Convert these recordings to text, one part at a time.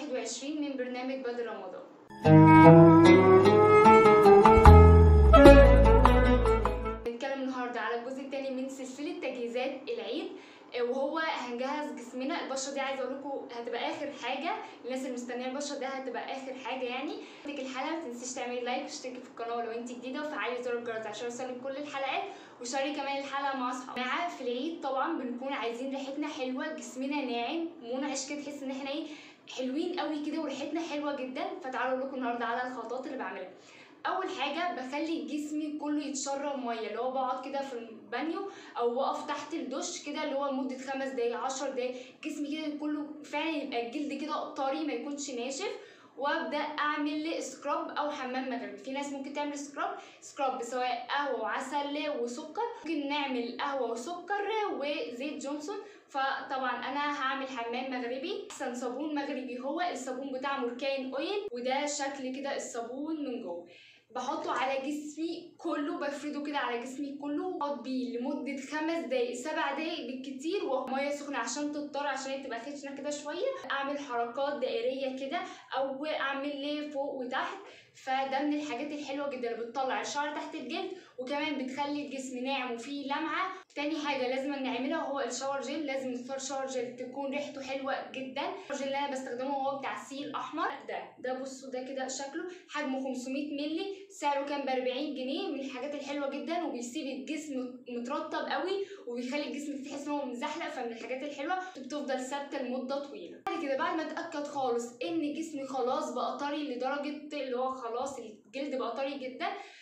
21 من برنامج بدر رمضان بنتكلم النهارده على الجزء الثاني من سلسله تجهيزات العيد آه، وهو هنجهز جسمنا البشره دي عايزه اقول لكم هتبقى اخر حاجه الناس اللي مستنيه البشره ده هتبقى اخر حاجه يعني عندك الحلقه ما تنسيش تعملي لايك واشتركي في القناه لو انت جديده وفعلي زر الجرس عشان يوصلك كل الحلقات وشاركي كمان الحلقه مع اصحابك مع في العيد طبعا بنكون عايزين ريحتنا حلوه جسمنا ناعم منعش كده تحس ان احنا ايه حلوين قوي كده وريحتنا حلوه جدا فتعالوا اقول لكم النهارده على الخطوات اللي بعملها اول حاجه بخلي جسمي كله يتشرب ميه اللي هو بقعد كده في البانيو او بقف تحت الدش كده اللي هو لمده خمس دقايق عشر دقايق جسمي كده كله فعلا يبقى الجلد كده طري ما يكونش ناشف وابدا اعمل لي سكراب او حمام مغربي في ناس ممكن تعمل سكراب سكراب سواء قهوه وعسل وسكر ممكن نعمل قهوه وسكر وزيت جونسون فطبعا انا هعمل حمام مغربي احسن صابون مغربي هو الصابون بتاع موركين اويل وده شكل كده الصابون من جوه بحطه على جسمي كله بفرده كده على جسمي كله اقعد بيه لمده خمس دقايق سبع دقايق بالكتير وميه سخنه عشان تضطر عشان هي تبقى خشنه كده شويه اعمل حركات دائريه كده او اعمل لي فوق وتحت فده من الحاجات الحلوه جدا اللي بتطلع الشعر تحت الجلد وكمان بتخلي الجسم ناعم وفيه لمعه تاني حاجه لازم نعملها هو الشاور جيل لازم نختار شاور جيل تكون ريحته حلوه جدا الشاور جيل اللي انا بستخدمه هو بتاع سيل احمر ده ده بصوا ده كده شكله حجمه 500 مللي سعره كان ب 40 جنيه من الحاجات الحلوه جدا وبيسيب الجسم مترطب قوي وبيخلي الجسم تحس ان هو مزحلق فمن الحاجات الحلوه بتفضل ثابته لمده طويله بعد كده بعد ما اتاكد خالص ان جسمي خلاص بقى طري لدرجه اللي هو خلاص الجلد بقى طري جدا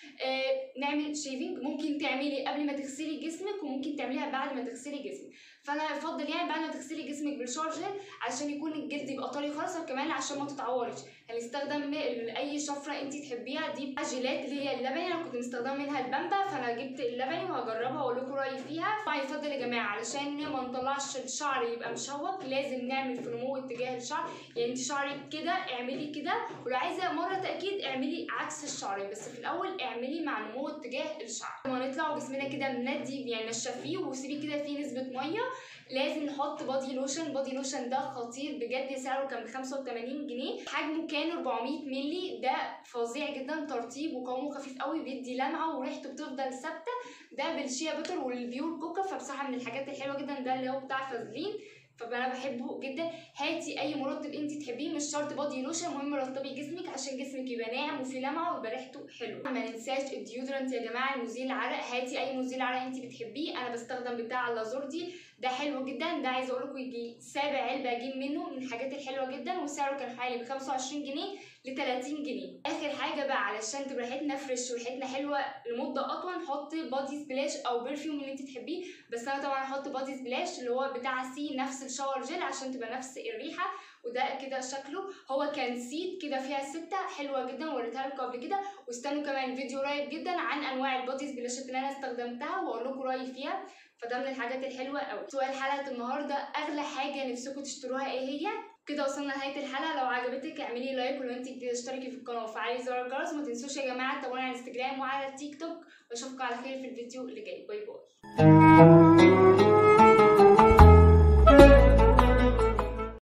آه نعمل شيفنج ممكن تعملي قبل ما تغسلي جسمك وممكن تعمليها بعد ما تغسلي جسمك فانا افضل يعني بعد ما تغسلي جسمك بالشاور جيل عشان يكون الجلد يبقى طري خالص وكمان عشان ما تتعورش هنستخدم اي شفره انت تحبيها دي جيلات اللي هي اللبني انا كنت مستخدمه منها البامبا فانا جبت اللبني وهجربها واقول لكم رايي فيها طبعا يفضل يا جماعه علشان ما نطلعش الشعر يبقى مشوك لازم نعمل في نمو اتجاه الشعر يعني انت شعرك كده اعملي كده ولو عايزه مره تاكيد اعملي عكس الشعر بس في الاول اعملي مع نمو اتجاه الشعر لما نطلع جسمنا كده مندي يعني نشفيه وسيبي كده فيه نسبه ميه لازم نحط بادي لوشن بادي لوشن ده خطير بجد سعره كان ب 85 جنيه حجمه كان 400 مللي ده فظيع جدا ترطيب وقوامه خفيف قوي بيدي لمعه وريحته بتفضل ثابته ده بالشيا بتر والبيور كوكا فبصراحه من الحاجات الحلوه جدا ده اللي هو بتاع فازلين فانا بحبه جدا هاتي اي مرطب انت تحبيه مش شرط بادي لوشن المهم رطبي جسمك عشان جسمك يبقى ناعم وفيه لمعه ويبقى ريحته حلوه ما ننساش الديودرنت يا جماعه المزيل العرق هاتي اي مزيل عرق انت بتحبيه انا بستخدم بتاع اللازوردي ده حلو جدا ده عايزه اقول لكم يجي سابع علبه اجيب منه من الحاجات الحلوه جدا وسعره كان حوالي ب 25 جنيه ل 30 جنيه اخر حاجه بقى علشان تبقى ريحتنا فريش وريحتنا حلوه لمده اطول نحط بادي سبلاش او برفيوم اللي انت تحبيه بس انا طبعا هحط بادي سبلاش اللي هو بتاع سي نفس الشاور جيل عشان تبقى نفس الريحه وده كده شكله هو كان سيت كده فيها ستة حلوة جدا وريتها لكم قبل كده واستنوا كمان فيديو قريب جدا عن انواع البوديز بلاشات اللي انا استخدمتها واقول لكم رايي فيها فده من الحاجات الحلوة قوي سؤال حلقة النهاردة اغلى حاجة نفسكم تشتروها ايه هي كده وصلنا لنهايه الحلقه لو عجبتك اعملي لايك ولو انت جديده اشتركي في القناه وفعلي زر الجرس وما تنسوش يا جماعه تتابعوني على الانستجرام وعلى التيك توك واشوفكم على خير في الفيديو اللي جاي باي باي